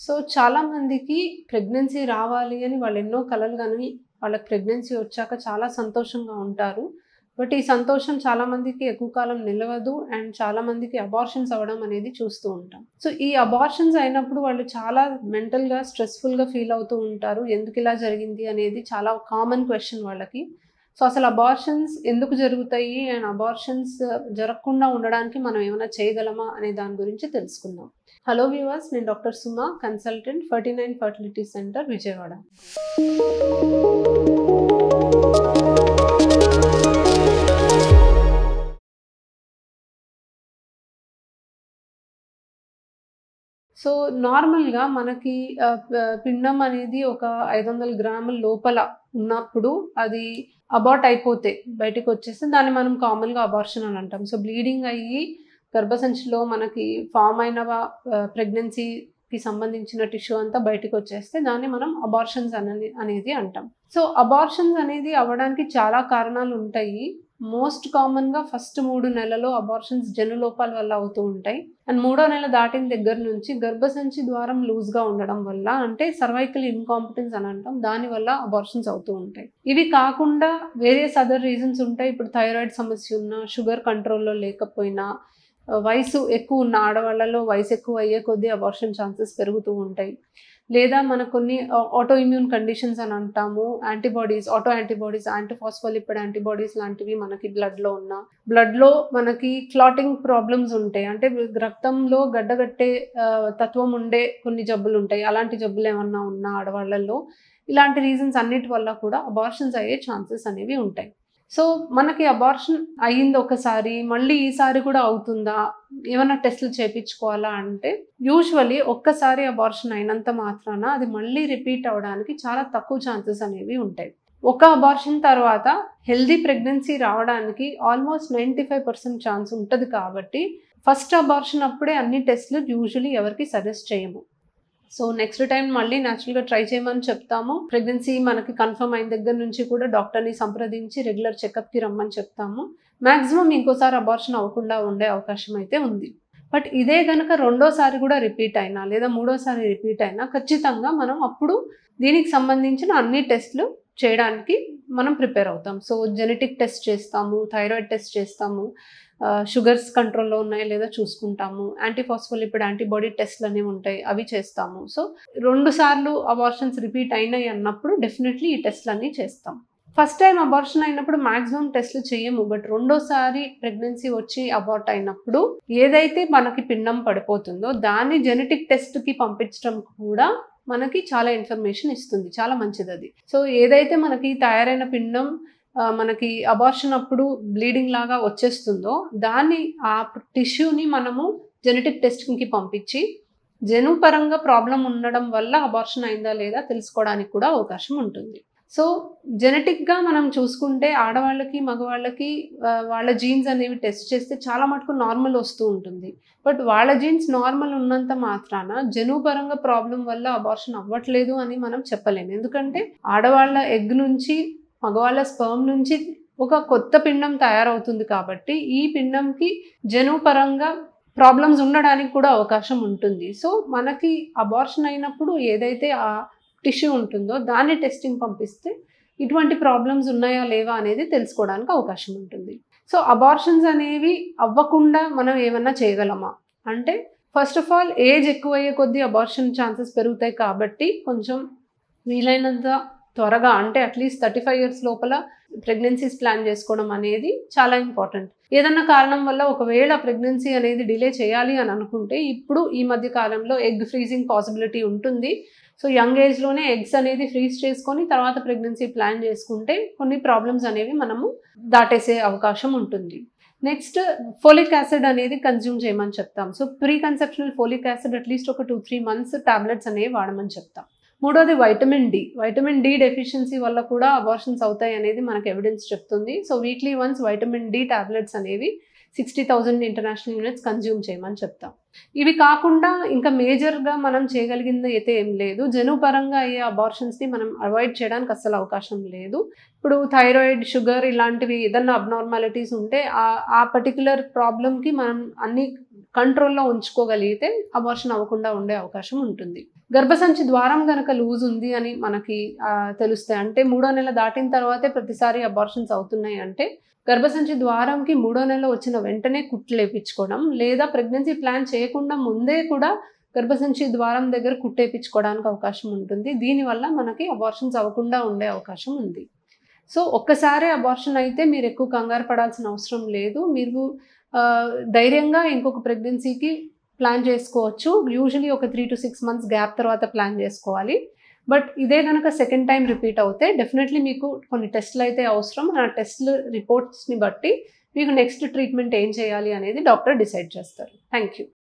so చాలా మందికి pregnancy రావాలి అని వాళ్ళు ఎన్నో కలలు కానీ వాళ్ళకి ప్రెగ్నెన్సీ వచ్చాక చాలా సంతోషంగా ఉంటారు బట్ ఈ సంతోషం చాలా మందికి ఎక్కువ కాలం నిలవదు అండ్ చాలా మందికి అబార్షన్స్ అవ్వడం అనేది చూస్తూ ఉంటాం సో ఈ అబార్షన్స్ అయినప్పుడు వాళ్ళు చాలా మెంటల్గా స్ట్రెస్ఫుల్గా ఫీల్ అవుతూ ఉంటారు ఎందుకు ఇలా జరిగింది అనేది చాలా కామన్ క్వశ్చన్ వాళ్ళకి సో అసలు అబార్షన్స్ ఎందుకు జరుగుతాయి అండ్ అబార్షన్స్ జరగకుండా ఉండడానికి మనం ఏమైనా చేయగలమా అనే దాని గురించి తెలుసుకుందాం హలో వ్యూవర్స్ నేను doctor Suma consultant forty nine fertility centre Vijayawada so నార్మల్గా మనకి ఆ, ప- పిండం అనేది ఒక ఐదు వందల గ్రాముల లోపల ఉన్నప్పుడు అది అబార్ట్ అయిపోతే బయటకు వచ్చేస్తే దాన్ని మనం కామన్గా అబార్షన్ అని అంటాం సో బ్లీడింగ్ అయ్యి గర్భసంచిలో మనకి ఫామ్ అయిన ప్రెగ్నెన్సీకి సంబంధించిన టిష్యూ అంతా బయటకు వచ్చేస్తే దాన్ని మనం అబార్షన్స్ అనేది అనేది అంటాం సో అబార్షన్స్ అనేది అవ్వడానికి చాలా కారణాలు ఉంటాయి మోస్ట్ కామన్గా ఫస్ట్ మూడు నెలలో అబార్షన్స్ జనులోపాల వల్ల అవుతూ ఉంటాయి అండ్ మూడో నెల దాటిన దగ్గర నుంచి గర్భసంచి ద్వారం లూజ్గా ఉండడం వల్ల అంటే సర్వైకల్ ఇన్కాంపిటెన్స్ అని అంటాం దానివల్ల అబార్షన్స్ అవుతూ ఉంటాయి ఇవి కాకుండా వేరియస్ అదర్ రీజన్స్ ఉంటాయి ఇప్పుడు థైరాయిడ్ సమస్య ఉన్నా షుగర్ కంట్రోల్లో లేకపోయినా ఆ, వయసు ఎక్కువ ఉన్న ఆడవాళ్ళలో వయసు ఎక్కువ అయ్యే కొద్దీ అబార్షన్ ఛాన్సెస్ పెరుగుతూ ఉంటాయి లేదా మనకు కొన్ని ఆటో ఇమ్యూన్ కండిషన్స్ అని అంటాము antibodies auto antibodies antiphospholipid antibodies లాంటివి మనకి బ్లడ్లో ఉన్న బ్లడ్లో మనకి క్లాటింగ్ ప్రాబ్లమ్స్ ఉంటాయి అంటే రక్తంలో గడ్డగట్టే ఆ, తత్వం ఉండే కొన్ని జబ్బులు ఉంటాయి అలాంటి జబ్బులు ఏమన్నా ఉన్నా ఆడవాళ్ళల్లో ఇలాంటి రీజన్స్ అన్నిటి వల్ల కూడా అబార్షన్స్ అయ్యే ఛాన్సెస్ అనేవి ఉంటాయి సో మనకి అబార్షన్ అయ్యింది ఒకసారి మళ్ళీ ఈసారి కూడా అవుతుందా ఏమైనా టెస్టులు చేయించుకోవాలా అంటే యూజువలీ ఒక్కసారి అబార్షన్ అయినంత మాత్రాన అది మళ్ళీ రిపీట్ అవడానికి చాలా తక్కువ ఛాన్సెస్ అనేవి ఉంటాయి ఒక అబార్షన్ తర్వాత హెల్దీ ప్రెగ్నెన్సీ రావడానికి almost ninety five percent chance ఉంటుంది కాబట్టి ఫస్ట్ అబార్షన్ అప్పుడే అన్ని టెస్టులు యూజువలీ ఎవరికి సజెస్ట్ చేయము సో నెక్స్ట్ టైం మళ్ళీ న్యాచురల్గా ట్రై చేయమని చెప్తాము ప్రెగ్నెన్సీ మనకి కన్ఫర్మ్ అయిన దగ్గర నుంచి కూడా డాక్టర్ని సంప్రదించి రెగ్యులర్ చెకప్కి రమ్మని చెప్తాము మ్యాక్సిమం ఇంకోసారి అబార్షన్ అవ్వకుండా ఉండే అవకాశం అయితే ఉంది బట్ ఇదే కనుక రెండోసారి కూడా రిపీట్ అయినా లేదా మూడోసారి రిపీట్ అయినా ఖచ్చితంగా మనం అప్పుడు దీనికి సంబంధించిన అన్ని టెస్ట్లు చేయడానికి మనం ప్రిపేర్ అవుతాం సో జెనెటిక్ టెస్ట్ చేస్తాము థైరాయిడ్ టెస్ట్ చేస్తాము షుగర్స్ కంట్రోల్లో ఉన్నాయో లేదా చూసుకుంటాము యాంటీఫాస్ఫోలిపిడ్ యాంటీబాడీ టెస్ట్లు అనేవి ఉంటాయి అవి చేస్తాము సో రెండు సార్లు అబార్షన్స్ రిపీట్ అయినాయి అన్నప్పుడు డెఫినెట్లీ ఈ టెస్ట్లు అన్నీ చేస్తాం ఫస్ట్ టైం అబార్షన్ అయినప్పుడు మాక్సిమం టెస్ట్లు చేయము బట్ రెండోసారి ప్రెగ్నెన్సీ వచ్చి అబార్ట్ అయినప్పుడు ఏదైతే మనకి పిండం పడిపోతుందో దాన్ని జెనెటిక్ టెస్ట్కి పంపించడం కూడా మనకి చాలా ఇన్ఫర్మేషన్ ఇస్తుంది చాలా మంచిది అది సో ఏదైతే మనకి తయారైన పిండం ఆ, మనకి అబార్షన్ అప్పుడు బ్లీడింగ్ లాగా వచ్చేస్తుందో దాన్ని ఆ టిష్యూని మనము జెనెటిక్ టెస్టింగ్కి పంపించి జనుపరంగా ప్రాబ్లం ఉండడం వల్ల అబార్షన్ అయిందా లేదా తెలుసుకోవడానికి కూడా అవకాశం ఉంటుంది సో జెనెటిక్గా మనం చూసుకుంటే ఆడవాళ్ళకి మగవాళ్ళకి ఆ, వాళ్ళ జీన్స్ అనేవి టెస్ట్ చేస్తే చాలా మటుకు నార్మల్ వస్తూ ఉంటుంది బట్ వాళ్ళ జీన్స్ నార్మల్ ఉన్నంత మాత్రాన జనుపరంగా ప్రాబ్లం వల్ల అబార్షన్ అవ్వట్లేదు అని మనం చెప్పలేము ఎందుకంటే ఆడవాళ్ళ ఎగ్ నుంచి మగవాళ్ళ స్పర్మ్ నుంచి ఒక కొత్త పిండం తయారవుతుంది కాబట్టి ఈ పిండంకి జనుపరంగా ప్రాబ్లమ్స్ ఉండడానికి కూడా అవకాశం ఉంటుంది సో మనకి అబార్షన్ అయినప్పుడు ఏదైతే ఆ టిష్యూ ఉంటుందో దాన్ని టెస్టింగ్ పంపిస్తే ఇటువంటి ప్రాబ్లమ్స్ ఉన్నాయా లేవా అనేది తెలుసుకోవడానికి అవకాశం ఉంటుంది సో అబార్షన్స్ అనేవి అవ్వకుండా మనం ఏమన్నా చేయగలమా అంటే ఫస్ట్ ఆఫ్ ఆల్ ఏజ్ ఎక్కువయ్యే కొద్దీ అబార్షన్ ఛాన్సెస్ పెరుగుతాయి కాబట్టి కొంచెం వీలైనంత త్వరగా అంటే అట్లీస్ట్ థర్టీ ఫైవ్ ఇయర్స్ లోపల ప్రెగ్నెన్సీస్ ప్లాన్ చేసుకోవడం అనేది చాలా ఇంపార్టెంట్ ఏదన్నా కారణం వల్ల ఒకవేళ ప్రెగ్నెన్సీ అనేది డిలే చేయాలి అని అనుకుంటే ఇప్పుడు ఈ మధ్య కాలంలో ఎగ్ ఫ్రీజింగ్ పాసిబిలిటీ ఉంటుంది సో యంగ్ ఏజ్లోనే ఎగ్స్ అనేది ఫ్రీజ్ చేసుకొని తర్వాత ప్రెగ్నెన్సీ ప్లాన్ చేసుకుంటే కొన్ని ప్రాబ్లమ్స్ అనేవి మనము దాటేసే అవకాశం ఉంటుంది నెక్స్ట్ ఫోలిక్ యాసిడ్ అనేది కన్జ్యూమ్ చేయమని చెప్తాం so preconceptional folic acid at least ఒక టూ త్రీ మంత్స్ టాబ్లెట్స్ అనేవి వాడమని చెప్తాం మూడోది vitamin D vitamin D deficiency వల్ల కూడా అబార్షన్స్ అవుతాయి అనేది మనకు ఎవిడెన్స్ చెప్తుంది so weekly once vitamin D tablets అనేవి sixty thousand international units consume చేయమని చెప్తాం ఇవి కాకుండా ఇంకా మేజర్గా మనం చేయగలిగింది అయితే ఏం లేదు జనుపరంగా అయ్యే అబార్షన్స్ని మనం అవాయిడ్ చేయడానికి అస్సలు అవకాశం లేదు ఇప్పుడు థైరాయిడ్ షుగర్ ఇలాంటివి ఏదన్నా అబ్నార్మాలిటీస్ ఉంటే ఆ ఆ పర్టికులర్ ప్రాబ్లమ్కి మనం అన్ని కంట్రోల్లో ఉంచుకోగలిగితే అబార్షన్ అవ్వకుండా ఉండే అవకాశం ఉంటుంది గర్భసంచి ద్వారం కనుక లూజ్ ఉంది అని మనకి ఆ, తెలిస్తే అంటే మూడో నెల దాటిన తర్వాతే ప్రతిసారి అబార్షన్స్ అవుతున్నాయి అంటే గర్భసంచి ద్వారంకి మూడో నెల వచ్చిన వెంటనే కుట్లు వేయించుకోవడం లేదా ప్రెగ్నెన్సీ ప్లాన్ చేయకుండా ముందే కూడా గర్భసంచి ద్వారం దగ్గర కుట్టేపించుకోవడానికి అవకాశం ఉంటుంది దీనివల్ల మనకి అబార్షన్స్ అవ్వకుండా ఉండే అవకాశం ఉంది సో ఒక్కసారి అబార్షన్ అయితే మీరు ఎక్కువ కంగారు పడాల్సిన అవసరం లేదు మీరు ఆ, ధైర్యంగా ఇంకొక ప్రెగ్నెన్సీకి ప్లాన్ చేసుకోవచ్చు యూజువలీ ఒక three to six months gap తర్వాత ప్లాన్ చేసుకోవాలి బట్ ఇదే కనుక సెకండ్ టైం రిపీట్ అవుతే డెఫినెట్లీ మీకు కొన్ని టెస్ట్లు అయితే అవసరం ఆ టెస్ట్లు రిపోర్ట్స్ని బట్టి మీకు నెక్స్ట్ ట్రీట్మెంట్ ఏం చేయాలి అనేది డాక్టర్ డిసైడ్ చేస్తారు థ్యాంక్ యూ